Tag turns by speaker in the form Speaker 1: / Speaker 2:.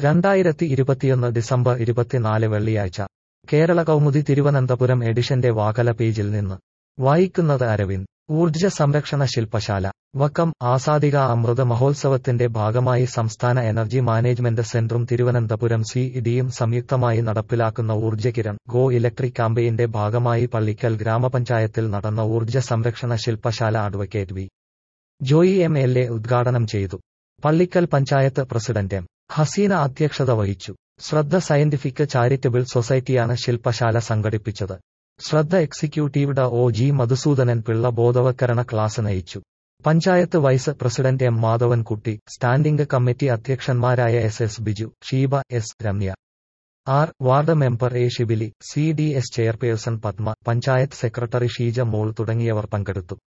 Speaker 1: രണ്ടായിരത്തി ഇരുപത്തിയൊന്ന് ഡിസംബർ ഇരുപത്തിനാല് വെള്ളിയാഴ്ച കേരള കൗമുദി തിരുവനന്തപുരം എഡിഷന്റെ വാകല പേജിൽ നിന്ന് വായിക്കുന്നത് അരവിന്ദ് ഊർജ്ജ സംരക്ഷണ ശില്പശാല വക്കം ആസാദിക അമൃത മഹോത്സവത്തിന്റെ ഭാഗമായി സംസ്ഥാന എനർജി മാനേജ്മെന്റ് സെന്ററും തിരുവനന്തപുരം സി ഇഡിയും സംയുക്തമായി നടപ്പിലാക്കുന്ന ഊർജ്ജകിരൺ ഗോ ഇലക്ട്രിക് ക്യാമ്പയിന്റെ ഭാഗമായി പള്ളിക്കൽ ഗ്രാമപഞ്ചായത്തിൽ നടന്ന ഊർജ്ജ സംരക്ഷണ ശില്പശാല advocate V Joy M L A ഉദ്ഘാടനം ചെയ്തു പള്ളിക്കൽ പഞ്ചായത്ത് പ്രസിഡന്റ് എം ഹസീന അധ്യക്ഷത വഹിച്ചു ശ്രദ്ധ സയന്റിഫിക് ചാരിറ്റബിൾ സൊസൈറ്റിയാണ് ശില്പശാല സംഘടിപ്പിച്ചത് ശ്രദ്ധ എക്സിക്യൂട്ടീവ് ഡ ഒ ജി മധുസൂദനൻ പിള്ള ബോധവൽക്കരണ ക്ലാസ് നയിച്ചു panchayat vice president M Madhavankutty standing committee അധ്യക്ഷന്മാരായ S S Biju Sheeba S Ramya R ward member A Shibili C D S chairperson Padma panchayat secretary Sheejamol തുടങ്ങിയവർ പങ്കെടുത്തു